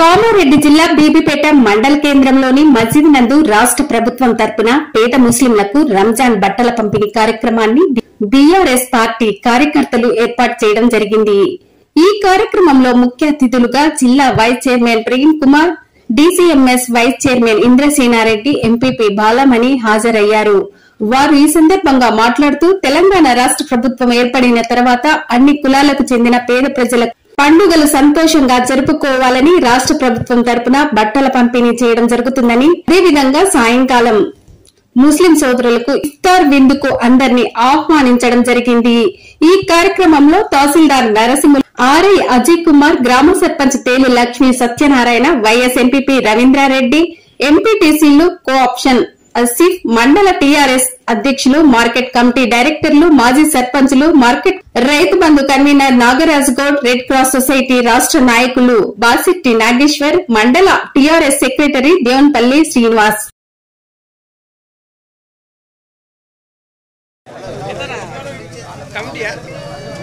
కామారెడ్డి జిల్లా బీబీపేట మండల కేంద్రంలోని మస్జిద్ నందు రాష్ట్ర ప్రభుత్వం తరపున పేద ముస్లింలకు రంజాన్ బట్టల పంపిణీ కార్యక్రమాన్ని బీఆర్ఎస్ పార్టీ కార్యకర్తలు ఏర్పాటు చేయడం జరిగింది ఈ కార్యక్రమంలో ముఖ్య అతిథులుగా జిల్లా vice chairman Prem Kumar DCMS vice chairman Indrasenareddy MPP Balamani హాజరయ్యారు వారు ఈ సందర్భంగా మాట్లాడుతూ తెలంగాణ రాష్ట్ర ప్రభుత్వం ఏర్పడిన తర్వాత అన్ని కులాలకు చెందిన పేద ప్రజలకు పండుగలు సంతోషంగా జరుపుకోవాలని రాష్ట్ర ప్రభుత్వం తరపున బట్టల పంపిణీ చేయడం జరుగుతుందని అదేవిధంగా సాయంకాలం ముస్లిం సోదరులకు ఇఫ్తార్ విందుకు అందరినీ ఆహ్వానించడం జరిగింది ఈ కార్యక్రమంలో తహసీల్దార్ నరసింహులు ఆర్ఐ అజయ్ కుమార్ గ్రామ సర్పంచ్ తేలి లక్ష్మి సత్యనారాయణ వైఎస్ ఎంపీపీ రవీంద్రారెడ్డి ఎంపీటీసీలు కో ఆప్షన్ అసిఫ్ మండల టీఆర్ఎస్ అధ్యక్షులు మార్కెట్ కమిటీ డైరెక్టర్లు మాజీ సర్పంచులు market Rythu Bandhu convener Nagaraj Goud red cross society రాష్ట్ర నాయకులు బాసిట్టి నాగేశ్వర్ మండల టీఆర్ఎస్ సెక్రటరీ దేవన్పల్లి శ్రీనివాస్ కమిటీయా